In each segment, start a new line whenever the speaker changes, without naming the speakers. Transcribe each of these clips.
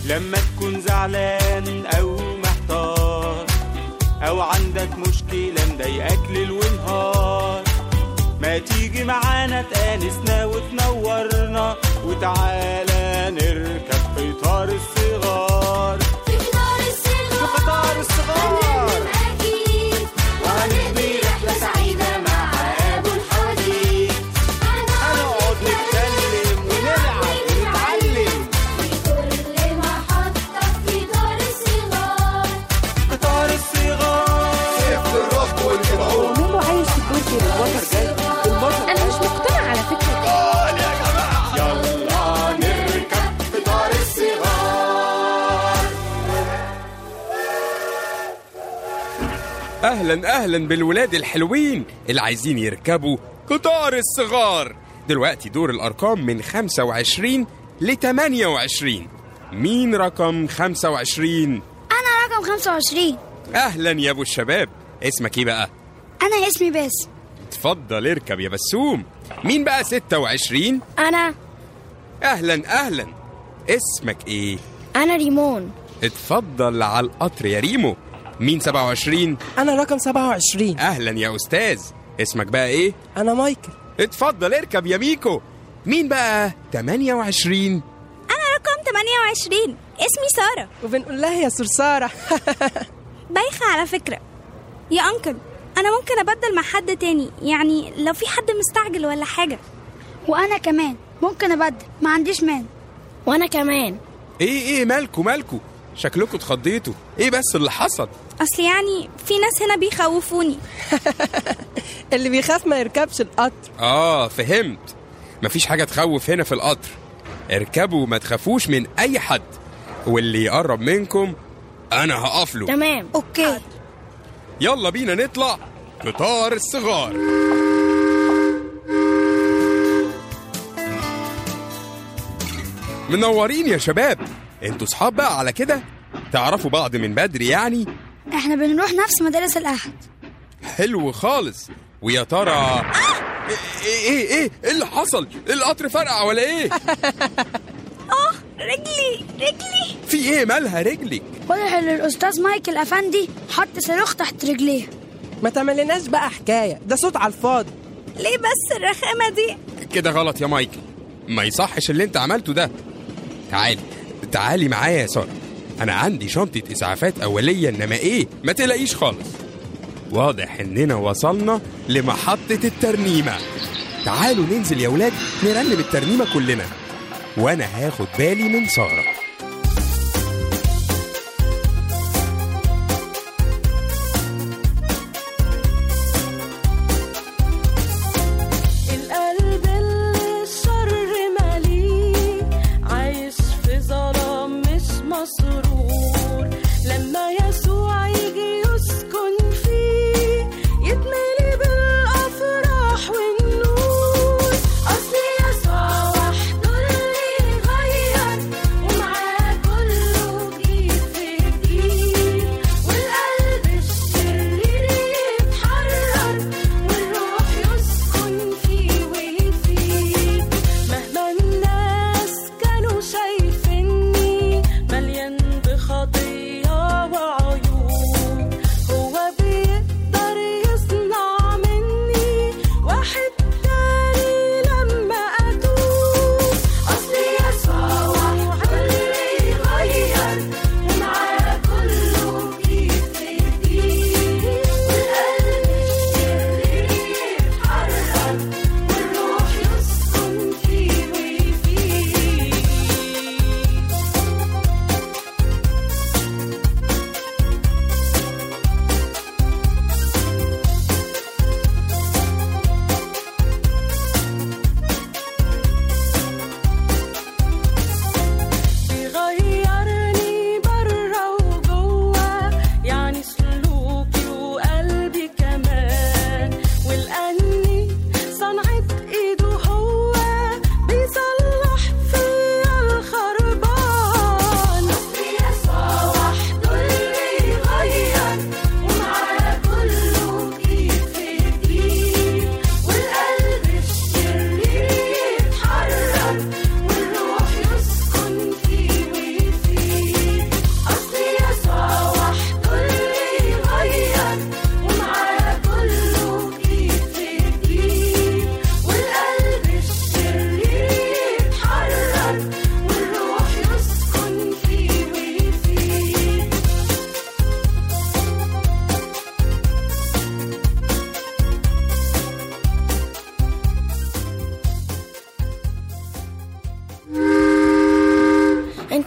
لما تكون زعلان أو محتار أو عندك مشكلة مضايقاك ليل ونهار ما تيجي معانا تآنسنا وتنورنا وتعالى نركب قطار الصغار
في قطار الصغار
في قطار الصغار
هننام أكيد
وهنقضي رحلة سعيدة مع أبو الحواديت هنقعد نتكلم ونلعب ونتعلم
كل محطة في قطار الصغار
قطار الصغار
مين عايش في الدور كده
انا مش مقتنع على فكره
يلا نركب قطار الصغار
اهلا اهلا بالولاد الحلوين اللي عايزين يركبوا قطار الصغار دلوقتي دور الارقام من 25 ل 28 مين رقم 25
أنا رقم 25
اهلا يا ابو الشباب اسمك ايه بقى
أنا اسمي باسم
اتفضل اركب يا بسوم مين بقى 26
أنا
اهلا اهلا اسمك ايه
أنا ريمون
اتفضل على القطر يا ريمو مين 27
انا رقم 27
اهلا يا استاذ اسمك بقى ايه
انا مايكل
اتفضل اركب يا ميكو مين بقى 28
أنا رقم 28 اسمي سارة
وبنقول لها يا سرسارة
بايخة على فكرة يا أنكل أنا ممكن أبدل مع حد تاني يعني لو في حد مستعجل ولا حاجة
وأنا كمان ممكن أبدل ما عنديش مان وأنا كمان
ايه ايه مالكو مالكو شكلكوا اتخضيتوا ايه بس اللي حصل
أصل يعني في ناس هنا بيخوفوني
اللي بيخاف ما يركبش القطر
اه فهمت مفيش حاجة تخوف هنا في القطر اركبوا ما تخافوش من اي حد واللي يقرب منكم انا هقف له
تمام أوكي
يلا بينا نطلع قطار الصغار منورين يا شباب انتوا صحاب بقى على كده تعرفوا بعض من بدري يعني
إحنا بنروح نفس مدارس الأحد
حلو خالص ويا ترى ايه ايه ايه ايه اللي حصل القطر فرقع ولا ايه
آه رجلي رجلي
في ايه مالها رجلك
واضح إن الأستاذ مايكل أفندي حط صاروخ تحت رجليه
ما تعملناش بقى حكاية ده صوت على الفاضي
ليه بس الرخامة دي
كده غلط يا مايكل ما يصحش اللي انت عملته ده تعالي تعالي معايا يا ساره انا عندي شنطه اسعافات اوليه انما ايه ما تلاقيش خالص واضح اننا وصلنا لمحطه الترنيمه تعالوا ننزل يا ولاد نرنم الترنيمه كلنا وانا هاخد بالي من ساره
القلب اللي الشر ماليه عايش في ظلام مش مسرور لما يسوع يجي يسكن فيه يتملي بالافراح والنور اصل يسوع وحده اللي يغير ومعاه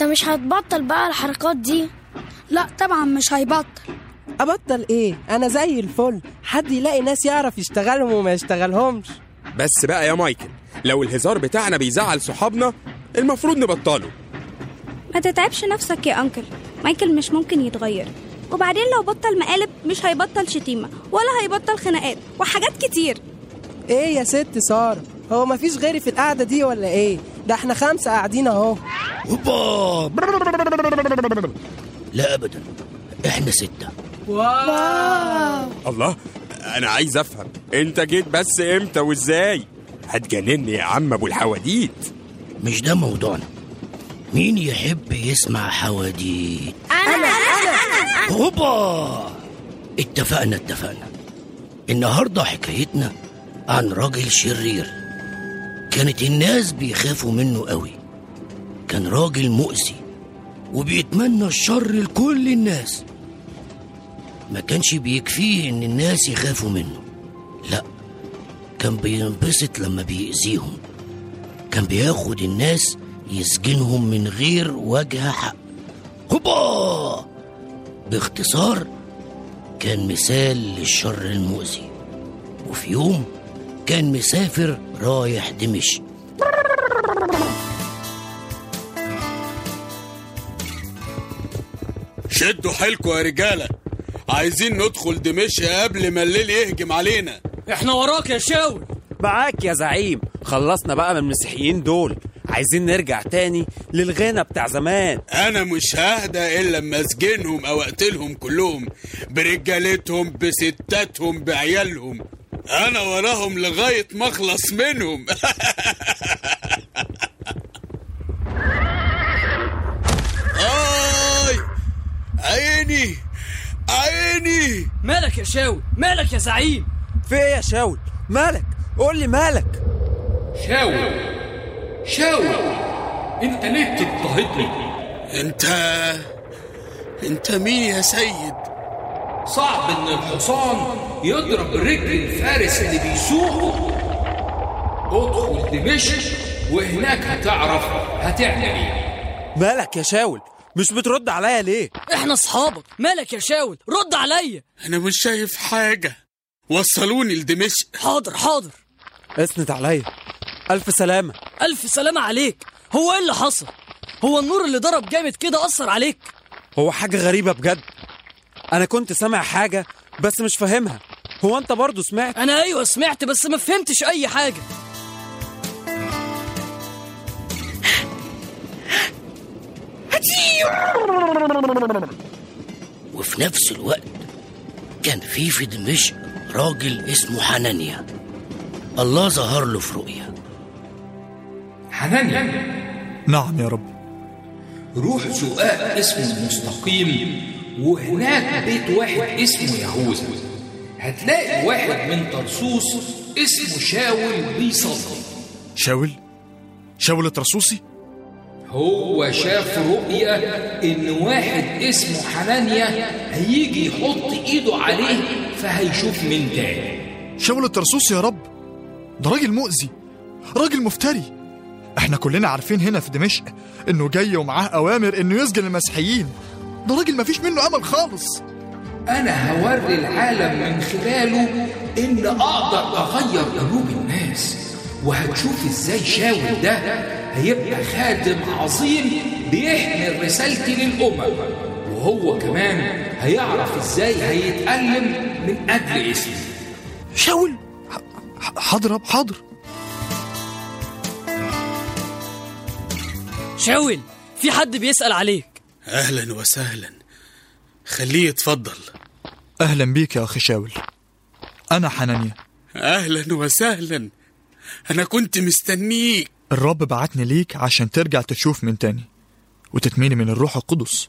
انت مش هتبطل بقى الحركات دي لا طبعا مش هيبطل
ابطل ايه انا زي الفل حد يلاقي ناس يعرف يشتغلهم وما يشتغلهمش
بس بقى يا مايكل لو الهزار بتاعنا بيزعل صحابنا المفروض نبطله
ما تتعبش نفسك يا أنكل مايكل مش ممكن يتغير وبعدين لو بطل مقالب مش هيبطل شتيمة ولا هيبطل خناقات وحاجات كتير
ايه يا ست ساره هو مفيش غيري في القعده دي ولا ايه ده احنا خمسه قاعدين اهو
هوبا لا ابدا احنا ستة
الله انا عايز افهم انت جيت بس امتى وازاي هتجنني يا عم ابو الحواديت
مش ده موضوعنا مين يحب يسمع حواديت
انا انا
هوبا اتفقنا اتفقنا النهاردة حكايتنا عن راجل شرير كانت الناس بيخافوا منه قوي كان راجل مؤذي وبيتمنى الشر لكل الناس ما كانش بيكفيه ان الناس يخافوا منه لا كان بينبسط لما بيأذيهم كان بياخد الناس يسجنهم من غير وجه حق هوبا باختصار كان مثال للشر المؤذي وفي يوم كان مسافر رايح دمشق
شدوا حيلكوا يا رجالة عايزين ندخل دمشق قبل ما الليل يهجم علينا
احنا وراك يا شاول
معاك يا زعيم خلصنا بقى من المسيحيين دول عايزين نرجع تاني للغنى بتاع زمان
انا مش ههدى الا لما اسجنهم او اقتلهم كلهم برجالتهم بستاتهم بعيالهم انا وراهم لغاية ما اخلص منهم آي عيني عيني
مالك يا شاول مالك يا زعيم
في ايه يا شاول مالك قول لي مالك
شاول شاول انت ليه بتضطهدني
انت انت مين يا سيد
صعب ان الحصان يضرب رجل الفارس اللي بيسوقه ادخل دمشق وهناك هتعرف هتعمل ايه
مالك يا شاول مش بترد عليا ليه
احنا اصحابك مالك يا شاول رد عليا
انا مش شايف حاجة وصلوني لدمشق
حاضر حاضر
اسند عليا الف سلامه
الف سلامة عليك هو ايه اللي حصل هو النور اللي ضرب جامد كده اثر عليك
هو حاجه غريبه بجد انا كنت سامع حاجه بس مش فاهمها هو انت برضو سمعت
انا ايوه سمعت بس ما فهمتش اي حاجه
وفي نفس الوقت كان في في دمشق راجل اسمه حنانيا الله ظهر له في رؤيا
حنانيا
نعم يا رب
روح سؤال اسمه المستقيم وهناك بيت واحد اسمه يهوذا هتلاقي واحد من طرسوس اسمه شاول بيصلي
شاول شاول الترسوسي
هو شاف رؤية إن واحد اسمه حنانيا هيجي يحط إيده عليه فهيشوف من تاني
شاول الترسوسي يا رب ده راجل مؤذي راجل مفتري احنا كلنا عارفين هنا في دمشق انه جاي ومعاه اوامر انه يسجن المسيحيين ده راجل مفيش منه امل خالص
أنا هوري العالم من خلاله إن أقدر أغير قلوب الناس وهتشوف إزاي شاول ده هيبقى خادم عظيم بيحمل رسالتي للأمم وهو كمان هيعرف إزاي هيتألم من أجل اسمي
شاول حاضر يابا، حاضر
شاول في حد بيسأل عليك
اهلا وسهلا خليه يتفضل
اهلا بيك يا اخي شاول انا حنانيا
اهلا وسهلا انا كنت مستنيك
الرب بعتني ليك عشان ترجع تشوف من تاني وتتميني من الروح القدس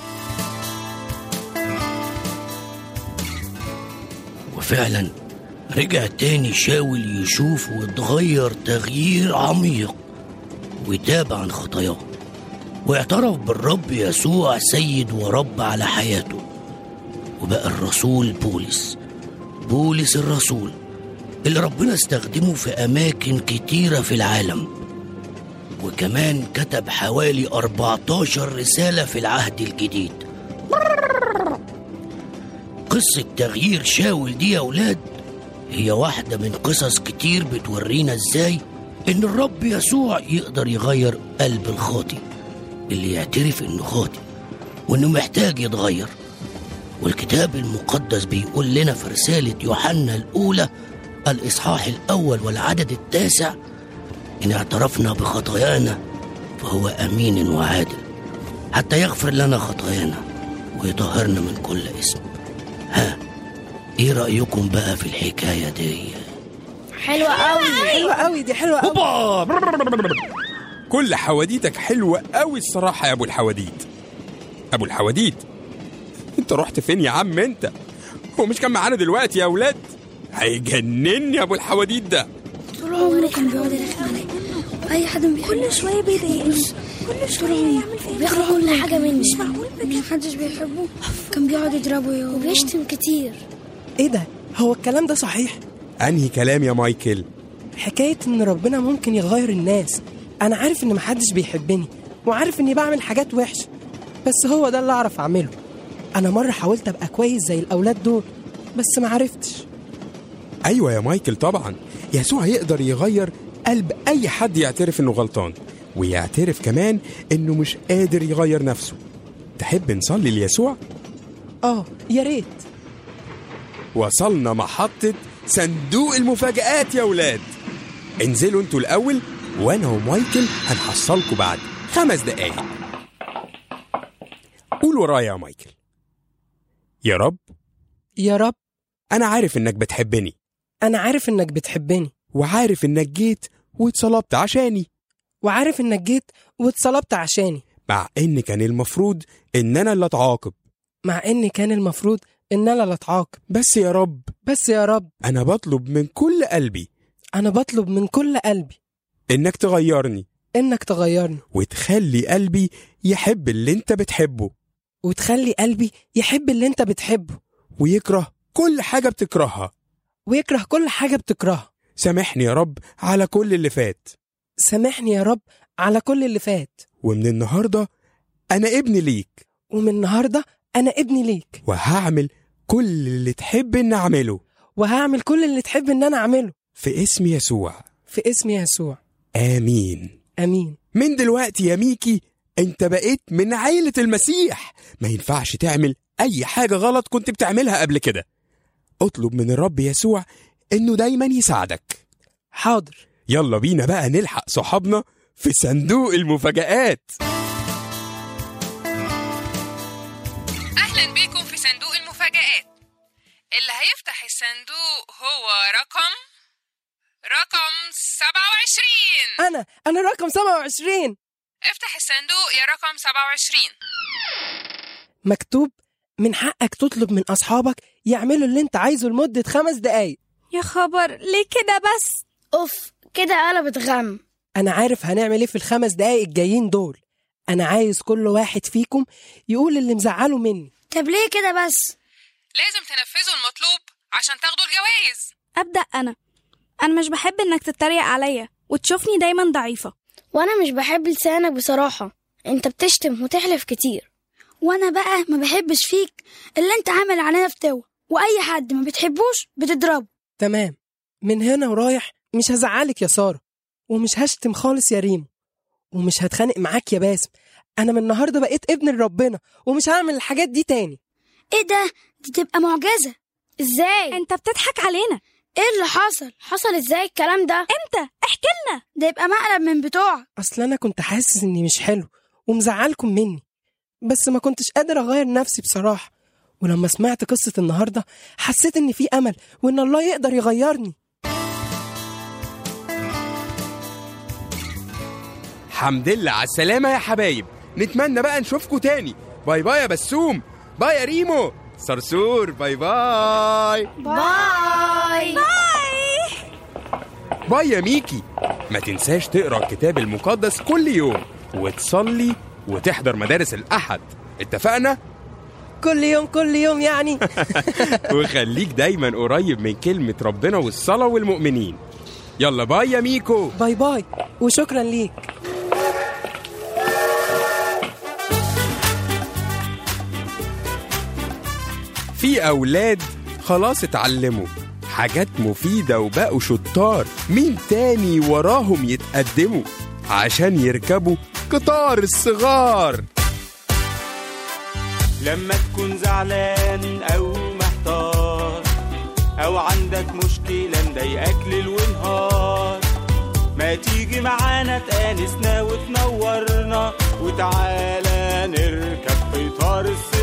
وفعلا رجع تاني شاول يشوف واتغير تغيير عميق وتاب عن خطاياه واعترف بالرب يسوع سيد ورب على حياته وبقى الرسول بولس بولس الرسول اللي ربنا استخدمه في أماكن كتيرة في العالم وكمان كتب حوالي 14 رسالة في العهد الجديد قصة تغيير شاول دي يا أولاد هي واحدة من قصص كتير بتورينا ازاي إن الرب يسوع يقدر يغير قلب الخاطي اللي يعترف إنه خاطي وإنه محتاج يتغير والكتاب المقدس بيقول لنا في رسالة يوحنا الأولى الإصحاح الأول والعدد التاسع إن اعترفنا بخطايانا فهو أمين وعادل حتى يغفر لنا خطايانا ويطهرنا من كل اسم ها إيه رأيكم بقى في الحكاية دي؟
حلوة قوي
حلوة قوي دي حلوة قوي
كل حواديتك حلوة قوي الصراحة يا أبو الحواديت أبو الحواديت أنت رحت فين يا عم أنت هو مش كان معانا دلوقتي يا أولاد هيجنني يا أبو الحواديت ده
طول عمره كان بيقعد يرخم عليا اي حد كل شويه بيضايقني كل شويه بياخد كل حاجه مني مش معقول بجد محدش بيحبه كان بيقعد يضربه وبيشتم كتير
ايه ده هو الكلام ده صحيح
أنهي كلام يا مايكل
حكاية ان ربنا ممكن يغير الناس انا عارف ان محدش بيحبني وعارف اني بعمل حاجات وحشة بس هو ده اللي اعرف اعمله انا مرة حاولت ابقى كويس زي الاولاد دول بس ما عرفتش
أيوة يا مايكل طبعا يسوع يقدر يغير قلب أي حد يعترف إنه غلطان ويعترف كمان إنه مش قادر يغير نفسه تحب نصلي ليسوع؟
اه يا ريت
وصلنا محطة صندوق المفاجآت يا ولاد انزلوا انتوا الأول وأنا ومايكل هنحصلكوا بعد خمس دقايق قول ورايا يا مايكل يا رب
يا رب
أنا عارف إنك بتحبني
انا عارف انك بتحبني
وعارف إنك جيت واتصلبت عشاني
وعارف انك جيت واتصلبت عشاني
مع إن كان المفروض إن أنا اللي أتعاقب
مع ان كان المفروض ان انا اللي اتعاقب
بس يا رب
بس يا رب
أنا بطلب من كل قلبي
انا بطلب من كل قلبي
إنك تغيرني
انك تغيرني
وتخلي قلبي يحب اللي أنت بتحبه
وتخلي قلبي يحب اللي انت بتحبه
ويكره كل حاجة بتكرهها
ويكره كل حاجة بتكرهها
سامحني يا رب على كل اللي فات
سامحني يا رب على كل اللي فات
ومن النهاردة أنا ابن ليك
ومن النهاردة أنا ابني ليك
وهعمل كل اللي تحب إن أعمله
وهعمل كل اللي تحب إن أنا أعمله
في اسم يسوع
في اسم يسوع
آمين
أمين
من دلوقتي يا ميكي أنت بقيت من عيلة المسيح ما ينفعش تعمل أي حاجة غلط كنت بتعملها قبل كده اطلب من الرب يسوع إنه دايما يساعدك
حاضر
يلا بينا بقى نلحق صحابنا في صندوق المفاجآت
أهلا بيكم في صندوق المفاجآت اللي هيفتح الصندوق هو رقم رقم 27
أنا أنا رقم 27
افتح الصندوق يا رقم 27
مكتوب من حقك تطلب من أصحابك يعملوا اللي أنت عايزه لمدة خمس دقايق
يا خبر ليه كده بس
اوف كده قلبت غم
أنا عارف هنعمل إيه في الخمس دقايق الجايين دول أنا عايز كل واحد فيكم يقول اللي مزعله مني
طب ليه كده بس
لازم تنفذوا المطلوب عشان تاخدوا الجوائز
أبدأ أنا أنا مش بحب إنك تتريق عليا وتشوفني دايما ضعيفة
وانا مش بحب لسانك بصراحة انت بتشتم وتحلف كتير وانا بقى ما بحبش فيك اللي انت عامل علينا فتوى واي حد ما بتحبوش بتضربه
تمام من هنا ورايح مش هزعلك يا سارة ومش هشتم خالص يا ريمو ومش هتخانق معاك يا باسم أنا من النهاردة بقيت ابن لربنا ومش هعمل الحاجات دي تاني
ايه ده دي تبقى معجزة ازاي
انت بتضحك علينا
ايه اللي حصل حصل ازاي الكلام ده
امتى احكي لنا
ده يبقى مقلب من بتوعك
أصل أنا كنت حاسس إني مش حلو ومزعلكم مني بس ما كنتش قادر أغير نفسي بصراحة ولما سمعت قصة النهاردة حسيت إن في أمل وإن الله يقدر يغيرني
حمد لله على السلامة يا حبايب نتمنى بقى نشوفكوا تاني باي باي يا بسوم باي يا ريمو صرصور باي باي
باي
باي يا ميكي ما تنساش تقرا الكتاب المقدس كل يوم وتصلي وتحضر مدارس الأحد اتفقنا؟
كل يوم كل يوم يعني
وخليك دايما قريب من كلمة ربنا والصلاة والمؤمنين يلا باي يا ميكو
باي باي وشكرا ليك
في أولاد خلاص اتعلموا حاجات مفيدة وبقوا شطار مين تاني وراهم يتقدموا عشان يركبوا قطار الصغار
لما تكون زعلان او محتار او عندك مشكلة مضايقاك ليل ونهار ما تيجي معانا تانسنا وتنورنا وتعالى نركب قطار الصغار